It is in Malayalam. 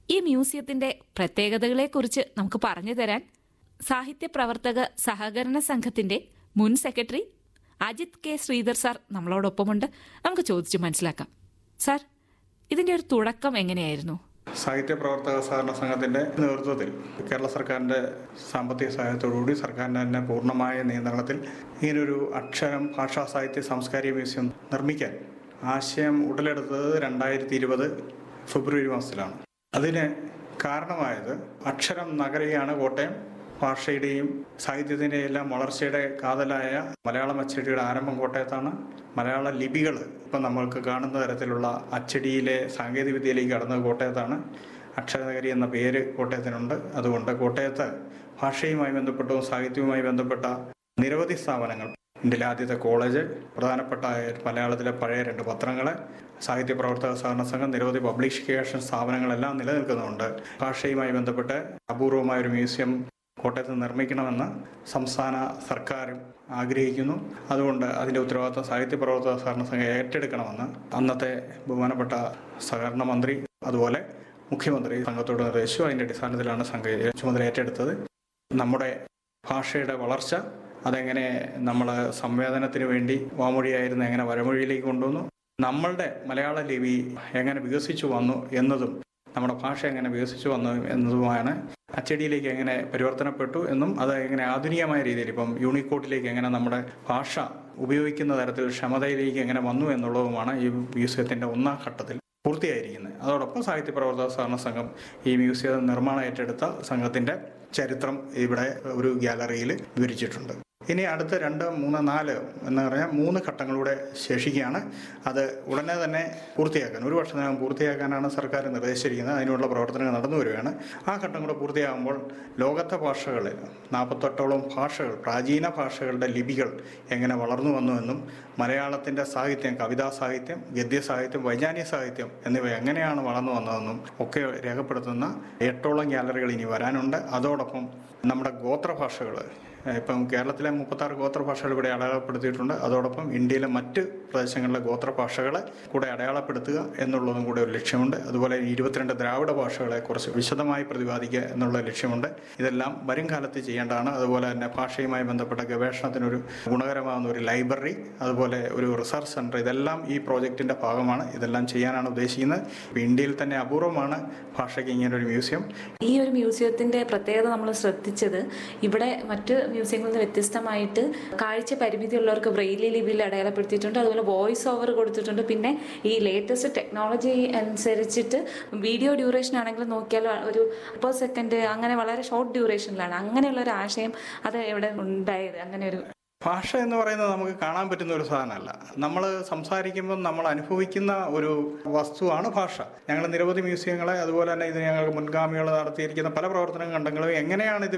ഈ മ്യൂസിയത്തിന്റെ പ്രത്യേകതകളെക്കുറിച്ച് നമുക്ക് പറഞ്ഞു തരാൻ സാഹിത്യ പ്രവർത്തക സഹകരണ സംഘത്തിന്റെ മുൻ secretary Ajith K Sreedhar sir നമ്മളോടൊപ്പമുണ്ട് നമുക്ക് ചോദിച്ചു മനസ്സിലാക്കാം സാർ ഇതിന്റെ ഒരു തുടക്കം എങ്ങനെയായിരുന്നു സാഹിത്യ പ്രവർത്തക സഹകരണ സംഘത്തിന്റെ നേതൃത്വത്തിൽ കേരള സർക്കാരിന്റെ സാമ്പത്തിക സഹായത്തോടുകൂടി സർക്കാരിന്റെ തന്നെ പൂർണ്ണമായ നിയന്ത്രണത്തിൽ ഇങ്ങനൊരു അക്ഷരം ഭാഷാ സാഹിത്യ സാംസ്കാരിക മ്യൂസിയം നിർമ്മിക്കാൻ ആശയം ഉടലെടുത്തത് രണ്ടായിരത്തി ഇരുപത് ഫെബ്രുവരി മാസത്തിലാണ് അതിന് കാരണമായത് അക്ഷരം നഗരയാണ് കോട്ടയം ഭാഷയുടെയും സാഹിത്യത്തിൻ്റെയും എല്ലാം വളർച്ചയുടെ കാതലായ മലയാളം അച്ചടിയുടെ ആരംഭം കോട്ടയത്താണ് മലയാള ലിപികൾ ഇപ്പം നമ്മൾക്ക് കാണുന്ന തരത്തിലുള്ള അച്ചടിയിലെ സാങ്കേതികവിദ്യയിലേക്ക് കടന്നത് കോട്ടയത്താണ് അക്ഷരനഗരി എന്ന പേര് കോട്ടയത്തിനുണ്ട് അതുകൊണ്ട് കോട്ടയത്ത് ഭാഷയുമായി ബന്ധപ്പെട്ടതും സാഹിത്യവുമായി ബന്ധപ്പെട്ട നിരവധി സ്ഥാപനങ്ങൾ ഇന്ത്യയിലെ ആദ്യത്തെ കോളേജ് പ്രധാനപ്പെട്ട മലയാളത്തിലെ പഴയ രണ്ട് പത്രങ്ങൾ സാഹിത്യ പ്രവർത്തക സഹകരണ സംഘം നിരവധി പബ്ലിക്കേഷൻ സ്ഥാപനങ്ങളെല്ലാം നിലനിൽക്കുന്നുണ്ട് ഭാഷയുമായി ബന്ധപ്പെട്ട് അപൂർവമായ ഒരു മ്യൂസിയം കോട്ടയത്ത് നിർമ്മിക്കണമെന്ന് സംസ്ഥാന സർക്കാരും ആഗ്രഹിക്കുന്നു അതുകൊണ്ട് അതിൻ്റെ ഉത്തരവാദിത്വം സാഹിത്യ പ്രവർത്തക സഹകരണ സംഘം ഏറ്റെടുക്കണമെന്ന് അന്നത്തെ ബഹുമാനപ്പെട്ട സഹകരണ മന്ത്രി അതുപോലെ മുഖ്യമന്ത്രി സംഘത്തോട് നിർദ്ദേശിച്ചു അതിൻ്റെ അടിസ്ഥാനത്തിലാണ് സംഘം ചുമതല ഏറ്റെടുത്തത് നമ്മുടെ ഭാഷയുടെ വളർച്ച അതെങ്ങനെ നമ്മൾ സംവേദനത്തിന് വേണ്ടി വാമൊഴിയായിരുന്നു എങ്ങനെ വരമൊഴിയിലേക്ക് കൊണ്ടുവന്നു നമ്മളുടെ മലയാള ലിപി എങ്ങനെ വികസിച്ചു വന്നു എന്നതും നമ്മുടെ ഭാഷ എങ്ങനെ വികസിച്ചു വന്നു എന്നതുമാണ് അച്ചടിയിലേക്ക് എങ്ങനെ പരിവർത്തനപ്പെട്ടു എന്നും അത് എങ്ങനെ ആധുനികമായ രീതിയിൽ ഇപ്പം യൂണിക്കോഡിലേക്ക് എങ്ങനെ നമ്മുടെ ഭാഷ ഉപയോഗിക്കുന്ന തരത്തിൽ ക്ഷമതയിലേക്ക് എങ്ങനെ വന്നു എന്നുള്ളതുമാണ് ഈ മ്യൂസിയത്തിന്റെ ഒന്നാം ഘട്ടത്തിൽ പൂർത്തിയായിരിക്കുന്നത് അതോടൊപ്പം സാഹിത്യ പ്രവർത്തക സഹകരണ സംഘം ഈ മ്യൂസിയം നിർമ്മാണം ഏറ്റെടുത്ത സംഘത്തിന്റെ ചരിത്രം ഇവിടെ ഒരു ഗ്യാലറിയിൽ വിവരിച്ചിട്ടുണ്ട് ഇനി അടുത്ത രണ്ട് മൂന്ന് നാല് എന്ന് പറഞ്ഞാൽ മൂന്ന് ഘട്ടങ്ങളിലൂടെ ശേഷിക്കുകയാണ് അത് ഉടനെ തന്നെ പൂർത്തിയാക്കാൻ ഒരു വർഷത്തിനകം പൂർത്തിയാക്കാനാണ് സർക്കാർ നിർദ്ദേശിച്ചിരിക്കുന്നത് അതിനുള്ള പ്രവർത്തനങ്ങൾ നടന്നു വരികയാണ് ആ ഘട്ടം കൂടെ പൂർത്തിയാകുമ്പോൾ ലോകത്തെ ഭാഷകളിൽ നാൽപ്പത്തെട്ടോളം ഭാഷകൾ പ്രാചീന ഭാഷകളുടെ ലിപികൾ എങ്ങനെ വളർന്നു വന്നു എന്നും മലയാളത്തിൻ്റെ സാഹിത്യം കവിതാ സാഹിത്യം ഗദ്യ സാഹിത്യം വൈജ്ഞാനിക സാഹിത്യം എന്നിവ എങ്ങനെയാണ് വളർന്നു വന്നതെന്നും ഒക്കെ രേഖപ്പെടുത്തുന്ന എട്ടോളം ഗ്യാലറികൾ ഇനി വരാനുണ്ട് അതോടൊപ്പം നമ്മുടെ ഗോത്രഭാഷകൾ ഇപ്പം കേരളത്തിലെ മുപ്പത്താറ് ഗോത്രഭാഷകൾ ഇവിടെ അടയാളപ്പെടുത്തിയിട്ടുണ്ട് അതോടൊപ്പം ഇന്ത്യയിലെ മറ്റ് പ്രദേശങ്ങളിലെ ഗോത്രഭാഷകളെ കൂടെ അടയാളപ്പെടുത്തുക എന്നുള്ളതും കൂടെ ഒരു ലക്ഷ്യമുണ്ട് അതുപോലെ ഇരുപത്തിരണ്ട് ദ്രാവിഡ ഭാഷകളെ കുറച്ച് വിശദമായി പ്രതിപാദിക്കുക എന്നുള്ള ലക്ഷ്യമുണ്ട് ഇതെല്ലാം വരും കാലത്ത് ചെയ്യേണ്ടതാണ് അതുപോലെ തന്നെ ഭാഷയുമായി ബന്ധപ്പെട്ട ഗവേഷണത്തിനൊരു ഗുണകരമാകുന്ന ഒരു ലൈബ്രറി അതുപോലെ ഒരു റിസർച്ച് സെൻറ്റർ ഇതെല്ലാം ഈ പ്രോജക്റ്റിൻ്റെ ഭാഗമാണ് ഇതെല്ലാം ചെയ്യാനാണ് ഉദ്ദേശിക്കുന്നത് ഇപ്പം ഇന്ത്യയിൽ തന്നെ അപൂർവമാണ് ഭാഷയ്ക്ക് ഇങ്ങനെ ഒരു മ്യൂസിയം ഈ ഒരു മ്യൂസിയത്തിന്റെ പ്രത്യേകത നമ്മൾ ശ്രദ്ധിച്ചത് ഇവിടെ മറ്റ് മ്യൂസിയങ്ങളിൽ നിന്ന് വ്യത്യസ്തമായിട്ട് കാഴ്ച പരിമിതിയുള്ളവർക്ക് ബ്രെയിലി ലിപിയിൽ അടയാളപ്പെടുത്തിയിട്ടുണ്ട് അതുപോലെ വോയിസ് ഓവർ കൊടുത്തിട്ടുണ്ട് പിന്നെ ഈ ലേറ്റസ്റ്റ് ടെക്നോളജി അനുസരിച്ചിട്ട് വീഡിയോ ഡ്യൂറേഷൻ ആണെങ്കിൽ നോക്കിയാൽ ഒരു പെർ സെക്കൻഡ് അങ്ങനെ വളരെ ഷോർട്ട് ഡ്യൂറേഷനിലാണ് അങ്ങനെയുള്ള ഒരു ആശയം അത് എവിടെ ഉണ്ടായത് അങ്ങനെ ഒരു ഭാഷ എന്ന് പറയുന്നത് നമുക്ക് കാണാൻ പറ്റുന്ന ഒരു സാധനമല്ല നമ്മൾ സംസാരിക്കുമ്പോൾ നമ്മൾ അനുഭവിക്കുന്ന ഒരു വസ്തുവാണ് ഭാഷ ഞങ്ങൾ നിരവധി മ്യൂസിയങ്ങളെ അതുപോലെ തന്നെ ഇത് ഞങ്ങൾക്ക് മുൻഗാമികൾ നടത്തിയിരിക്കുന്ന പല പ്രവർത്തനങ്ങൾ കണ്ടെങ്കിലും എങ്ങനെയാണ് ഇത്